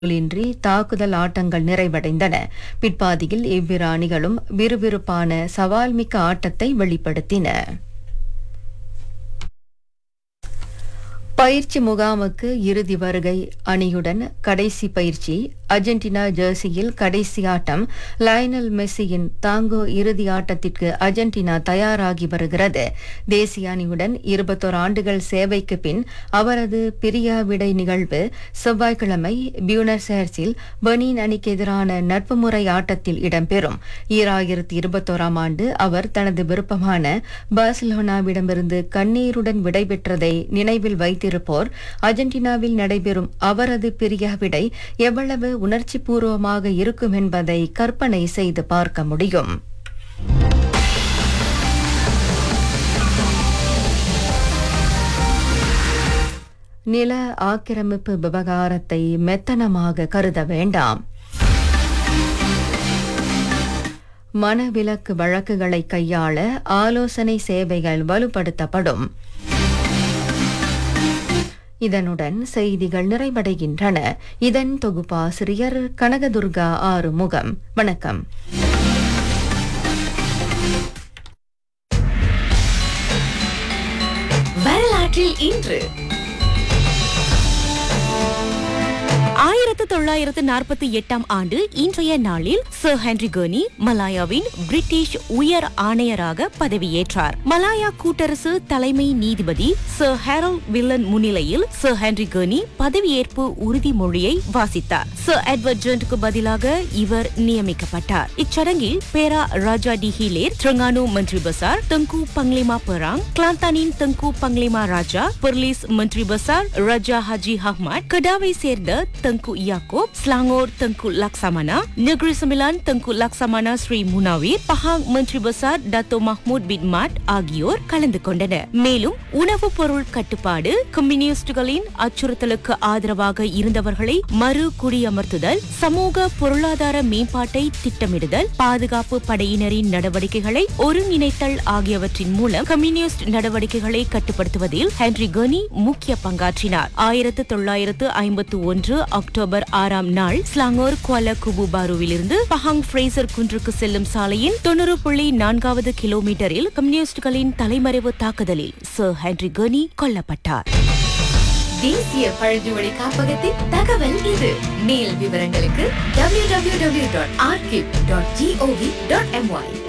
இன்றி தாக்குதல் ஆட்டங்கள் நிறைவடைந்தன பிற்பாதியில் இவ்விரு அணிகளும் விறுவிறுப்பான சவால்மிக்க ஆட்டத்தை வெளிப்படுத்தின பயிற்சி முகாமுக்கு இறுதி வருகை அணியுடன் கடைசி பயிற்சி அர்ஜென்டினா ஜெர்சியில் கடைசி ஆட்டம் லயனல் மெஸ்ஸியின் தாங்கோ இறுதி ஆட்டத்திற்கு அர்ஜென்டினா தயாராகி வருகிறது தேசிய அணியுடன் இருபத்தோரு ஆண்டுகள் சேவைக்கு பின் அவரது பிரியா விடை நிகழ்வு செவ்வாய்க்கிழமை பியூனஸ் ஏர்ஸில் பெனின் அணிக்கு எதிரான நட்பு முறை ஆட்டத்தில் இடம்பெறும் ஈராயிரத்தி இருபத்தோராம் ஆண்டு அவர் தனது விருப்பமான பார்சிலோனாவிடமிருந்து கண்ணீருடன் விடைபெற்றதை நினைவில் வைத்திருப்போர் அர்ஜென்டினாவில் நடைபெறும் அவரது பிரியா விடை எவ்வளவு உணர்ச்சி பூர்வமாக இருக்கும் என்பதை கற்பனை செய்து பார்க்க முடியும் நில ஆக்கிரமிப்பு விவகாரத்தை மெத்தனமாக கருத வேண்டாம் மனவிலக்கு வழக்குகளை கையாள ஆலோசனை சேவைகள் வலுப்படுத்தப்படும் இதனுடன் செய்திகள் நிறைவடைகின்றன இதன் தொகுப்பாசிரியர் கனகதுர்கா ஆறுமுகம் வணக்கம் வரலாற்றில் இன்று ஆயிரத்து தொள்ளாயிரத்து நாற்பத்தி எட்டாம் ஆண்டு இன்றைய நாளில் சர் ஹென்ரி கர்னி மலாயாவின் பிரிட்டிஷ் உயர் ஆணையராக பதவியேற்றார் மலாயா கூட்டரசு தலைமை நீதிபதி சர் ஹேரல் வில்லன் முன்னிலையில் சர் ஹென்ரி கர்னி பதவியேற்பு உறுதிமொழியை வாசித்தார் சர் எட்வர்ட் ஜென்ட்க்கு பதிலாக இவர் நியமிக்கப்பட்டார் இச்சடங்கில் பேரா ராஜா டி ஹிலேர் திரங்கானு மந்திரி பசார் தங்கு பங்லிமா பெராங் கிளாந்தானின் தங்கு பங்லிமா ராஜா பொர்லிஸ் மந்திரி பசார் ராஜா ஹஜி அஹ்மத் கடாவை சேர்ந்த தங்கு யாக்கோப் ஸ்லாங்கோர் தங்கு லக்ஸமனா நெக்ரி சமிலான் தங்கு லக்ஸமனா ஸ்ரீ முனாவீர் பஹாங் மந்திரி பசார் டத்தோ மஹ்மூத் பின் மாட் ஆகியோர் கலந்து கொண்டனர் மேலும் உணவுப் பொருள் கட்டுப்பாடு கம்யூனிஸ்டுகளின் அச்சுறுத்தலுக்கு ஆதரவாக இருந்தவர்களை மறு குடியமர்த்துதல் சமூக பொருளாதார மேம்பாட்டை திட்டமிடுதல் பாதுகாப்பு படையினரின் நடவடிக்கைகளை ஒருங்கிணைத்தல் ஆகியவற்றின் மூலம் கம்யூனிஸ்ட் நடவடிக்கைகளை கட்டுப்படுத்துவதில் ஹென்ரி கனி முக்கிய பங்காற்றினார் ஆயிரத்து தொள்ளாயிரத்து ஐம்பத்து ஒன்று அக்டோபர் ஆறாம் நாள் ஸ்லாங்கோர் குவால குபுபாருவிலிருந்து பஹாங் ஃப்ரேசர் குன்றுக்கு செல்லும் சாலையின் தொண்ணூறு புள்ளி நான்காவது கிலோமீட்டரில் கம்யூனிஸ்டுகளின் தலைமறைவு தாக்குதலில் சர் ஹென்ரி கனி கொல்லப்பட்டார் தேசிய பழங்குமொழி காப்பகத்தின் தகவல் இது மேல் விவரங்களுக்கு www.archive.gov.my